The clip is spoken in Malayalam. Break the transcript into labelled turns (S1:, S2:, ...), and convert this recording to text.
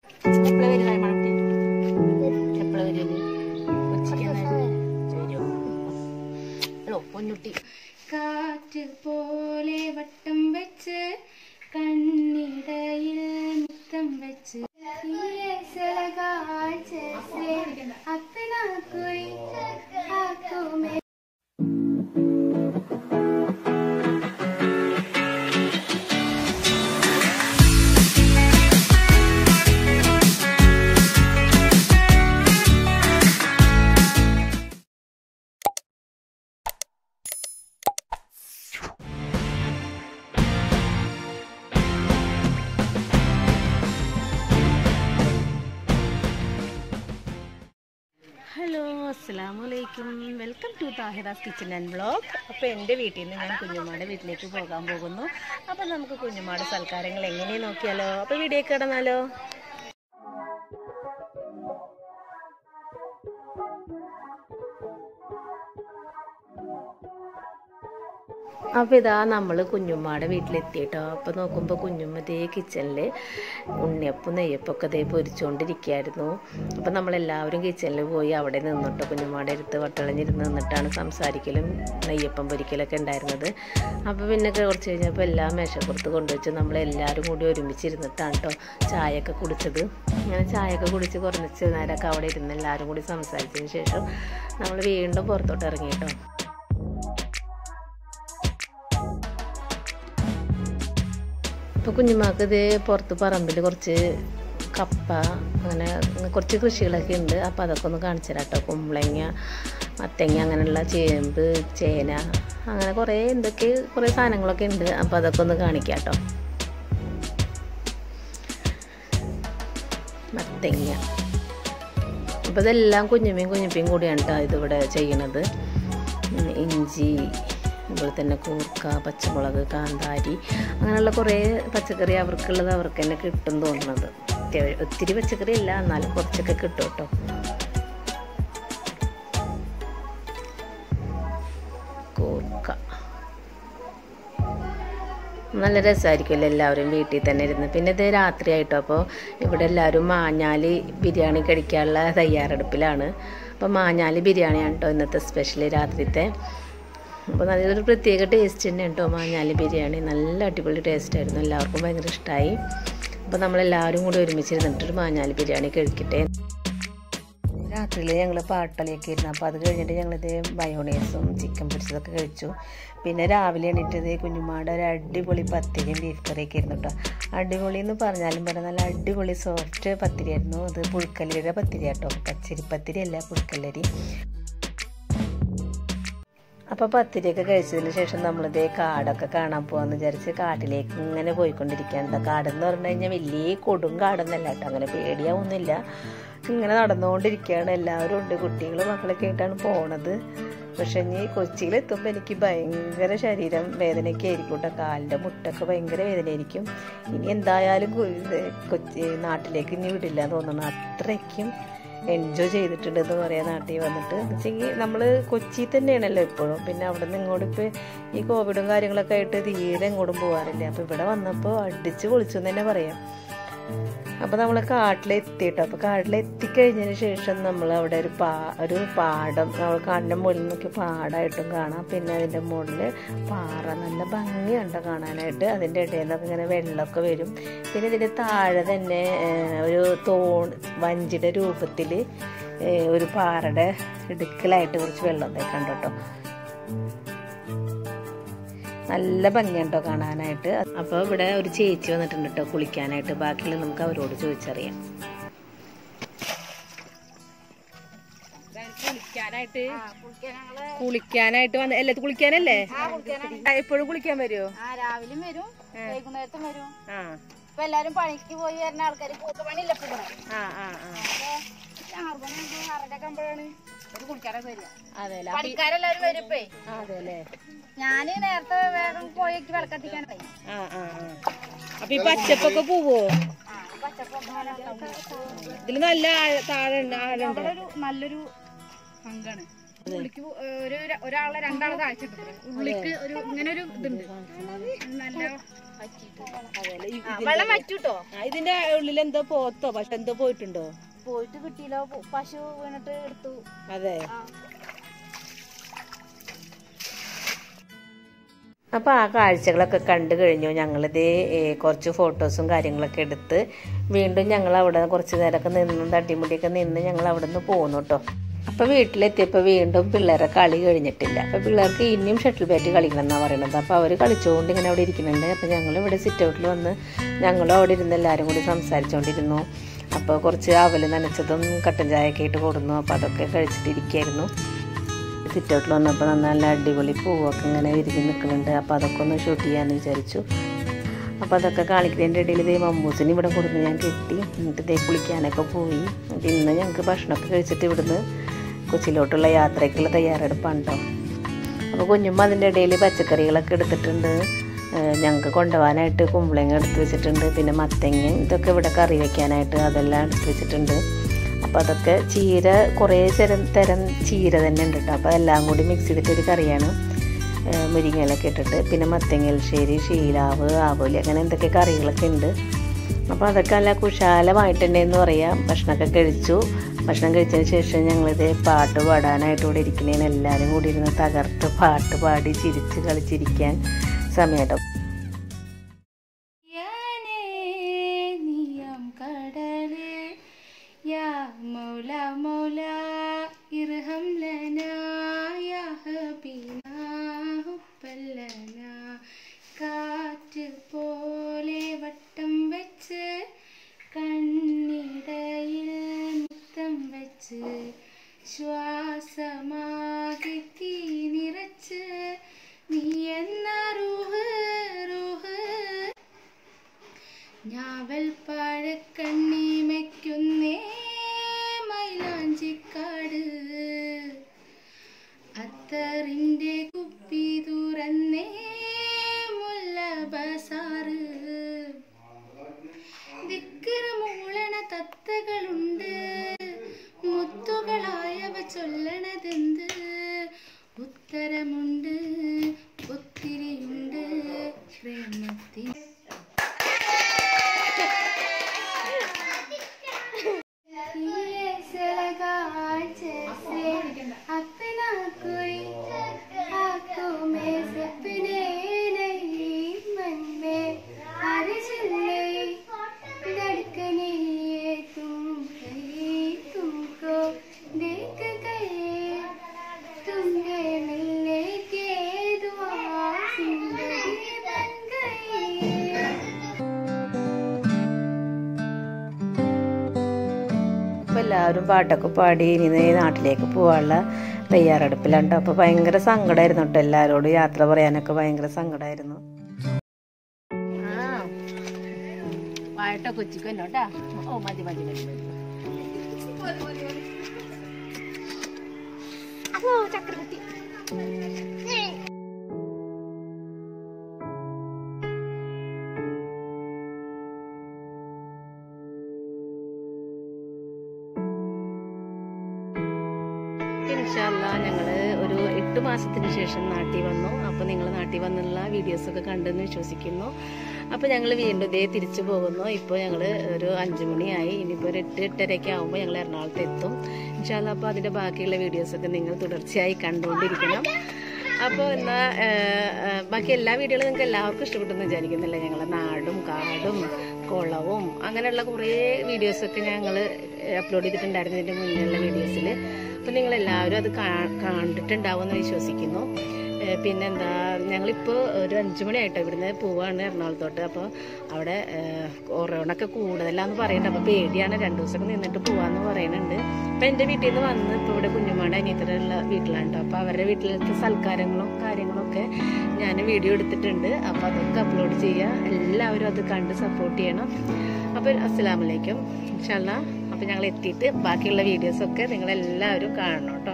S1: എപ്പോഴാ വരുന്നത് മണത്തി എപ്പോഴാ വരുന്നത് ഉച്ചയ്ക്ക് വരുമോ ഹലോ പൊന്നുട്ടി
S2: കാറ്റ് പോലെ വട്ടം വെച്ച് കണ്ണിടയിൽ മുത്തം വെച്ച് अपना कोई आंखों में
S1: ഹലോ അസ്സാം വലൈക്കും welcome to Tahira's kitchen and blog അപ്പോൾ എൻ്റെ വീട്ടിൽ നിന്ന് ഞാൻ കുഞ്ഞുമാടെ വീട്ടിലേക്ക് പോകാൻ പോകുന്നു അപ്പോൾ നമുക്ക് കുഞ്ഞുമാടെ സൽക്കാരങ്ങൾ എങ്ങനെ നോക്കിയാലോ അപ്പോൾ വീഡിയോ കിടന്നാലോ അപ്പോൾ ഇതാ നമ്മൾ കുഞ്ഞുമ്മയുടെ വീട്ടിലെത്തിയിട്ടോ അപ്പോൾ നോക്കുമ്പോൾ കുഞ്ഞുമ്മ ഇതേ കിച്ചണിൽ ഉണ്ണിയപ്പം നെയ്യപ്പൊക്കെ ഇതേ പൊരിച്ചുകൊണ്ടിരിക്കുകയായിരുന്നു അപ്പോൾ നമ്മളെല്ലാവരും കിച്ചണിൽ പോയി അവിടെ നിന്നിട്ടോ കുഞ്ഞുമ്മയുടെ അടുത്ത് വട്ടളഞ്ഞിരുന്ന് നിന്നിട്ടാണ് സംസാരിക്കലും നെയ്യപ്പം പൊരിക്കലൊക്കെ ഉണ്ടായിരുന്നത് അപ്പോൾ പിന്നെ കുറച്ച് കഴിഞ്ഞപ്പോൾ എല്ലാം മേശപ്പുറത്ത് കൊണ്ടുവച്ച് നമ്മളെല്ലാവരും കൂടി ഒരുമിച്ചിരുന്നിട്ടാണ് കേട്ടോ ചായയൊക്കെ കുടിച്ചത് അങ്ങനെ ചായയൊക്കെ കുടിച്ച് കുറച്ച് നേരമൊക്കെ അവിടെ ഇരുന്ന് എല്ലാവരും കൂടി സംസാരിച്ചതിന് ശേഷം നമ്മൾ വീണ്ടും പുറത്തോട്ട് ഇറങ്ങി കേട്ടോ ഇപ്പോൾ കുഞ്ഞുമാക്ക് ഇത് പുറത്ത് പറമ്പിൽ കുറച്ച് കപ്പ അങ്ങനെ കുറച്ച് കൃഷികളൊക്കെ ഉണ്ട് അപ്പോൾ അതൊക്കെ ഒന്ന് കാണിച്ചു തരാം കേട്ടോ കുമ്പളങ്ങ മത്തങ്ങ അങ്ങനെയുള്ള ചേമ്പ് ചേന അങ്ങനെ കുറേ എന്തൊക്കെ കുറേ സാധനങ്ങളൊക്കെ ഉണ്ട് അപ്പോൾ അതൊക്കെ ഒന്ന് കാണിക്കാം കേട്ടോ മത്തങ്ങ അപ്പോൾ ഇതെല്ലാം കുഞ്ഞുമ്മയും കുഞ്ഞുപ്പിയും കൂടിയാണ് കേട്ടോ ഇതിവിടെ ചെയ്യണത് ഉം, ഇഞ്ചി അതുപോലെ തന്നെ കൂർക്ക പച്ചമുളക് കാന്താരി അങ്ങനെയുള്ള കുറേ പച്ചക്കറി അവർക്കുള്ളത് അവർക്ക് തന്നെ കിട്ടും തോന്നുന്നത് ഒത്തിരി- ഒത്തിരി പച്ചക്കറി ഇല്ല എന്നാലും കുറച്ചൊക്കെ കിട്ടും കേട്ടോ കൂർക്ക നല്ല രസമായിരിക്കുമല്ലോ എല്ലാവരും വീട്ടിൽ തന്നെ ഇരുന്ന് പിന്നെ ഇത് രാത്രിയായിട്ടോ അപ്പോൾ ഇവിടെ എല്ലാവരും മാഞ്ഞാലി ബിരിയാണി കഴിക്കാനുള്ള തയ്യാറെടുപ്പിലാണ് അപ്പോൾ മാഞ്ഞാലി ബിരിയാണിയാണ് കേട്ടോ ഇന്നത്തെ സ്പെഷ്യൽ രാത്രിത്തെ അപ്പോൾ നല്ലൊരു പ്രത്യേക ടേസ്റ്റ് തന്നെ കേട്ടോ മാഞ്ഞാലി ബിരിയാണി നല്ല അടിപൊളി ടേസ്റ്റ് ആയിരുന്നു എല്ലാവർക്കും ഭയങ്കര ഇഷ്ടമായി അപ്പോൾ നമ്മളെല്ലാവരും കൂടി ഒരുമിച്ചിരുന്നിട്ടൊരു മാഞ്ഞാലി ബിരിയാണി കഴിക്കട്ടെ രാത്രിയിൽ ഞങ്ങൾ പാട്ടളിയൊക്കെ ഇരുന്നു അപ്പോൾ അത് കഴിഞ്ഞിട്ട് ഞങ്ങളിത് മയോണൈസും ചിക്കൻ പൊരിച്ചതൊക്കെ കഴിച്ചു പിന്നെ രാവിലെ എണീറ്റത് കുഞ്ഞുമാടെ ഒരു അടിപൊളി പത്തിരിയും ബീഫ് കറിയൊക്കെ ഇരുന്നു കേട്ടോ അടിപൊളി എന്ന് പറഞ്ഞാലും പറയാം നല്ല അടിപൊളി സോഫ്റ്റ് പത്തിരിയായിരുന്നു അത് പുഴുക്കല്ലരിയുടെ പത്തിരി കേട്ടോ പച്ചരി പത്തിരി അല്ല പുഴുക്കല്ലരി അപ്പോൾ പത്തിരിയൊക്കെ കഴിച്ചതിന് ശേഷം നമ്മളിതേ കാടൊക്കെ കാണാൻ പോകാമെന്ന് വിചാരിച്ച് കാട്ടിലേക്ക് ഇങ്ങനെ പോയിക്കൊണ്ടിരിക്കുകയാണ് കാടെന്ന് പറഞ്ഞു കഴിഞ്ഞാൽ വലിയ കൊടും കാടൊന്നല്ല കേട്ടോ അങ്ങനെ പേടിയാവുന്നില്ല ഇങ്ങനെ നടന്നുകൊണ്ടിരിക്കുകയാണ് എല്ലാവരും ഉണ്ട് കുട്ടികൾ മക്കളൊക്കെ ആയിട്ടാണ് പോണത് പക്ഷെ ഇനി കൊച്ചിയിലെത്തുമ്പോൾ എനിക്ക് ഭയങ്കര ശരീരം വേദനയൊക്കെ ആയിരിക്കും കേട്ടോ കാലിൻ്റെ മുട്ടൊക്കെ ഭയങ്കര വേദനയായിരിക്കും ഇനി എന്തായാലും കൊ- ഇത് കൊച്ചി നാട്ടിലേക്ക് ഇനി വിടില്ല എന്ന് തോന്നുന്നു അത്രയ്ക്കും എൻജോയ് ചെയ്തിട്ടുണ്ട് എന്ന് പറയാം നാട്ടിൽ വന്നിട്ട് എന്ന് വെച്ചെങ്കിൽ നമ്മൾ കൊച്ചി തന്നെയാണല്ലോ ഇപ്പോഴും പിന്നെ അവിടെ നിന്ന് ഇങ്ങോട്ട് ഇപ്പോൾ ഈ കോവിഡും കാര്യങ്ങളൊക്കെ ആയിട്ട് തീരെ എങ്ങോട്ടും പോകാറില്ല അപ്പോൾ ഇവിടെ വന്നപ്പോൾ അടിച്ച് പൊളിച്ചു എന്ന് തന്നെ പറയാം അപ്പോൾ നമ്മൾ കാട്ടിലെത്തിയിട്ടോ അപ്പോൾ കാട്ടിലെത്തിക്കഴിഞ്ഞതിന് ശേഷം നമ്മൾ അവിടെ ഒരു പാ ഒരു പാടം നമ്മൾ കാടിൻ്റെ മുകളിൽ നോക്കി പാടമായിട്ടും കാണാം പിന്നെ അതിൻ്റെ മുകളിൽ പാറ നല്ല ഭംഗിയുണ്ട് കാണാനായിട്ട് അതിൻ്റെ ഇടയിൽ നിന്നൊക്കെ ഇങ്ങനെ വെള്ളമൊക്കെ വരും പിന്നെ ഇതിൻ്റെ താഴെ തന്നെ ഏഹ്, ഒരു തോൺ വഞ്ചിയുടെ രൂപത്തിൽ ഒരു പാറയുടെ ഇടുക്കലായിട്ട് കുറച്ച് വെള്ളം കണ്ടു കേട്ടോ നല്ല ഭംഗിയുണ്ടോ കാണാനായിട്ട് അപ്പോൾ ഇവിടെ ഒരു ചേച്ചി വന്നിട്ടുണ്ട് കേട്ടോ കുളിക്കാനായിട്ട് ബാക്കിയുള്ള നമുക്ക് അവരോട് ചോദിച്ചറിയാം കുളിക്കാനായിട്ട് കുളിക്കാനായിട്ട് വന്ന അല്ലേ കുളിക്കാനല്ലേ എപ്പോഴും കുളിക്കാൻ വരുമോ
S2: ആ രാവിലെയും വരും വൈകുന്നേരത്തും വരും
S1: ആ
S2: ഇപ്പൊ എല്ലാരും പണിക്ക് പോയി വരുന്ന ആൾക്കാർ കൂത്ത് പണിയില്ല ഇപ്പൊ ഇവിടെ
S1: ആ ആ ആ
S2: അപ്പൊ ആറ് മണി ആകുമ്പോ ആറരയൊക്കെ ആകുമ്പോഴാണ് ഒരു കുളിക്കാനൊക്കെ വരിക
S1: അതെല്ലേ
S2: പണിക്കാരെല്ലാരും വരും ഇപ്പേ
S1: അതെല്ലേ
S2: ഞാന് നേരത്തെ വേഗം പോയേക്ക് വിളക്കത്തിക്കാനായി
S1: ആ ആ ആ അപ്പൊ ഈ പച്ചപ്പൊക്കെ പോവോ
S2: ആ പച്ചപ്പൊക്കെ
S1: ഇതിൽ നല്ല ആഴ- താഴെ ഉണ്ട് ആഴുണ്ട്
S2: ഒരു നല്ലൊരു പങ്കാണ് ഉള്ളിക്ക് ഒരു ഒരാളെ രണ്ടാളെ താഴ്ചിട്ടു ഉള്ളിക്ക് ഒരു ഇങ്ങനെ ഒരു ഇതുണ്ട് നല്ല ആ, വെള്ളം വറ്റൂട്ടോ
S1: ഇതിന്റെ ഉള്ളിൽ എന്തോ പോത്തോ പക്ഷെ എന്തോ പോയിട്ടുണ്ടോ
S2: പോയിട്ട് കിട്ടിയില്ല പശു വീണിട്ട് എടുത്തു
S1: അതെ
S2: ആ.
S1: അപ്പോൾ ആ കാഴ്ചകളൊക്കെ കണ്ടു കഴിഞ്ഞു ഞങ്ങളിത് കുറച്ച് ഫോട്ടോസും കാര്യങ്ങളൊക്കെ എടുത്ത് വീണ്ടും ഞങ്ങൾ അവിടെ കുറച്ച് നേരമൊക്കെ നിന്ന് തട്ടിമുട്ടിയൊക്കെ നിന്ന് ഞങ്ങൾ അവിടെ നിന്ന് പോന്നു കേട്ടോ അപ്പോൾ വീട്ടിലെത്തിയപ്പോൾ വീണ്ടും പിള്ളേരെ കളി കഴിഞ്ഞിട്ടില്ല അപ്പോൾ പിള്ളേർക്ക് ഇനിയും ഷട്ടിൽ ബാറ്റ് കളിക്കണം എന്നാണ് പറയുന്നത് അപ്പോൾ അവർ കളിച്ചുകൊണ്ട് ഇങ്ങനെ അവിടെ ഇരിക്കുന്നുണ്ട് അപ്പോൾ ഞങ്ങൾ ഇവിടെ സിറ്റ് ഔട്ടിൽ വന്ന് ഞങ്ങളും അവിടെ ഇരുന്ന് എല്ലാവരും കൂടി സംസാരിച്ചുകൊണ്ടിരുന്നു അപ്പോൾ കുറച്ച് അവൽ നനച്ചതും കട്ടൻ ചായയൊക്കെ ഇട്ട് കൊടുന്നു അപ്പോൾ അതൊക്കെ കഴിച്ചിട്ടിരിക്കുകയായിരുന്നു സിറ്റ് ഔട്ടിൽ വന്നപ്പോൾ നല്ല അടിപൊളി പൂവൊക്കെ ഇങ്ങനെ വിരിഞ്ഞ് നിൽക്കുന്നുണ്ട് അപ്പോൾ അതൊക്കെ ഒന്ന് ഷൂട്ട് ചെയ്യാമെന്ന് വിചാരിച്ചു അപ്പോൾ അതൊക്കെ കാണിക്കുന്നതിൻ്റെ ഇടയിൽ ഇതേ മമ്മൂസിന് ഇവിടെ കൊടുന്ന് ഞാൻ കിട്ടി എന്നിട്ട് ഇതേ കുളിക്കാനൊക്കെ പോയി എന്നിട്ട് ഇന്ന് ഞങ്ങൾക്ക് ഭക്ഷണമൊക്കെ കഴിച്ചിട്ട് ഇവിടുന്ന് കൊച്ചിയിലോട്ടുള്ള യാത്രയ്ക്കുള്ള തയ്യാറെടുപ്പാണ് കേട്ടോ അപ്പോൾ കുഞ്ഞുമ്മ അതിൻ്റെ ഇടയിൽ പച്ചക്കറികളൊക്കെ എടുത്തിട്ടുണ്ട് ഏഹ് ഞങ്ങൾക്ക് കൊണ്ടുപോകാനായിട്ട് കുമ്പളങ്ങ എടുത്ത് വെച്ചിട്ടുണ്ട് പിന്നെ മത്തങ്ങ ഇതൊക്കെ ഇവിടെ കറി വെക്കാനായിട്ട് അതെല്ലാം എടുത്ത് വെച്ചിട്ടുണ്ട് അപ്പോൾ അതൊക്കെ ചീര കുറേ തരം തരം ചീര തന്നെ ഉണ്ട് കേട്ടോ അപ്പോൾ എല്ലാം കൂടി മിക്സ് ചെയ്തിട്ടൊരു കറിയാണ് ഏഹ് മുരിങ്ങയിലൊക്കെ ഇട്ടിട്ട് പിന്നെ മത്തങ്ങൽശ്ശേരി ഷീലാവ് ആവോലി അങ്ങനെ എന്തൊക്കെ കറികളൊക്കെ ഉണ്ട് അപ്പോൾ അതൊക്കെ നല്ല കുശാലമായിട്ടുണ്ടെന്ന് പറയാം ഭക്ഷണമൊക്കെ കഴിച്ചു ഭക്ഷണം കഴിച്ചതിന് ശേഷം ഞങ്ങളിത് പാട്ട് പാടാനായിട്ട് ഇവിടെ ഇരിക്കുന്നതിന് എല്ലാവരും കൂടി ഇരുന്ന് തകർത്ത് പാട്ട് പാടി ചിരിച്ച് കളിച്ചിരിക്കാൻ സമയട്ടോ
S2: നീയം കടല് യാ മൗല മൗല ഇർഹം ലനാ യാ ഹബീനാ ഹുബ്ബല്ലനാ കാറ്റ് പോലെ വട്ടം വെച്ച് കണ്ണിടയിൽ മുത്തം വെച്ച് ശ്വാസമാകെ തീ നിറച്ച് നീ എന്ന റൂഹ് റൂഹ് ഞാവൽ പഴക്കണ്ണിമയ്ക്കുന്നേ മൈലാഞ്ചിക്കാട് അത്തറിൻ്റെ കുപ്പി തുറന്നേ മുല്ല ബസാറ് ദിക്കറ് മൂളണ തത്തകളുണ്ട് മുത്തുകളായവ ചൊല്ലണതെന്ത് ഉത്തരമുണ്ട് ഒത്തിരിയുണ്ട് പ്രേമത്തിൽ ये से लगा जैसे अपना कोई आंखों में सपने नहीं मन में हर चले धड़कने ये तुम कहीं तुमको देख गए तुमने मिलने के दुआ जिंदगी बन गई
S1: അപ്പോൾ എല്ലാവരും പാട്ടൊക്കെ പാടി ഇനി ദേ നാട്ടിലേക്ക് പോകാനുള്ള തയ്യാറെടുപ്പിലാണ് ട്ടോ. അപ്പോൾ ഭയങ്കര സങ്കടമായിരുന്നു കേട്ടോ എല്ലാവരോടും യാത്ര പറയാനൊക്കെ ഭയങ്കര സങ്കടമായിരുന്നു വാഴട്ടോ കൊച്ചിക്ക് എന്നോട്ടാ ഓ മതി മതി മതി മതി ഇൻഷാല്ല ഞങ്ങൾ ഒരു എട്ട് മാസത്തിന് ശേഷം നാട്ടിൽ വന്നു അപ്പോൾ നിങ്ങൾ നാട്ടിൽ വന്നുള്ള വീഡിയോസൊക്കെ കണ്ടെന്ന് വിശ്വസിക്കുന്നു അപ്പോൾ ഞങ്ങൾ വീണ്ടും ഇതേ തിരിച്ചു പോകുന്നു ഇപ്പോൾ ഞങ്ങൾ ഒരു അഞ്ച് മണിയായി ഇനിയിപ്പോൾ ഒരു എട്ട് എട്ടരയ്ക്ക് ആകുമ്പോൾ ഞങ്ങൾ എറണാകുളത്ത് എത്തും ഇൻഷാല്ല അപ്പോൾ അതിൻ്റെ ബാക്കിയുള്ള വീഡിയോസൊക്കെ നിങ്ങൾ തുടർച്ചയായി കണ്ടുകൊണ്ടിരിക്കണം അപ്പോൾ എന്നാ ബാക്കി എല്ലാ വീഡിയോകളും നിങ്ങൾക്ക് എല്ലാവർക്കും ഇഷ്ടപ്പെട്ടെന്ന് വിചാരിക്കുന്നില്ല ഞങ്ങളെ നാടും കാടും കുളവും അങ്ങനെയുള്ള കുറേ വീഡിയോസൊക്കെ ഞങ്ങൾ അപ്ലോഡ് ചെയ്തിട്ടുണ്ടായിരുന്നു ഇതിൻ്റെ മുന്നിലുള്ള വീഡിയോസിൽ അപ്പോൾ നിങ്ങൾ എല്ലാവരും അത് കാ- കണ്ടിട്ടുണ്ടാവുമെന്ന് വിശ്വസിക്കുന്നു ഏഹ് പിന്നെന്താ ഞങ്ങളിപ്പോൾ ഒരു അഞ്ച് മണിയായിട്ടോ ഇവിടുന്ന് പോവാണ് എറണാകുളത്തോട്ട് അപ്പോൾ അവിടെ ഏഹ് കൊറോണൊക്കെ കൂടുതലാന്ന് പറയുന്നുണ്ട് അപ്പോൾ പേടിയാണ് രണ്ട് ദിവസമൊക്കെ നിന്നിട്ട് പോവാന്ന് പറയുന്നുണ്ട് അപ്പം എൻ്റെ വീട്ടിൽ നിന്ന് വന്ന് ഇപ്പോൾ ഇവിടെ കുഞ്ഞുമാടെ അനിയത്തിലുള്ള വീട്ടിലാണ് അപ്പോൾ അവരുടെ വീട്ടിലത്തെ സൽക്കാരങ്ങളും കാര്യങ്ങളും ഒക്കെ ഞാൻ വീഡിയോ എടുത്തിട്ടുണ്ട് അപ്പോൾ അതൊക്കെ അപ്ലോഡ് ചെയ്യുക എല്ലാവരും അത് കണ്ട് സപ്പോർട്ട് ചെയ്യണം അപ്പോൾ അസ്സലാമലൈക്കും ഇൻഷാല്ലാ അപ്പോൾ ഞങ്ങൾ എത്തിയിട്ട് ബാക്കിയുള്ള വീഡിയോസൊക്കെ നിങ്ങളെല്ലാവരും കാണണം കേട്ടോ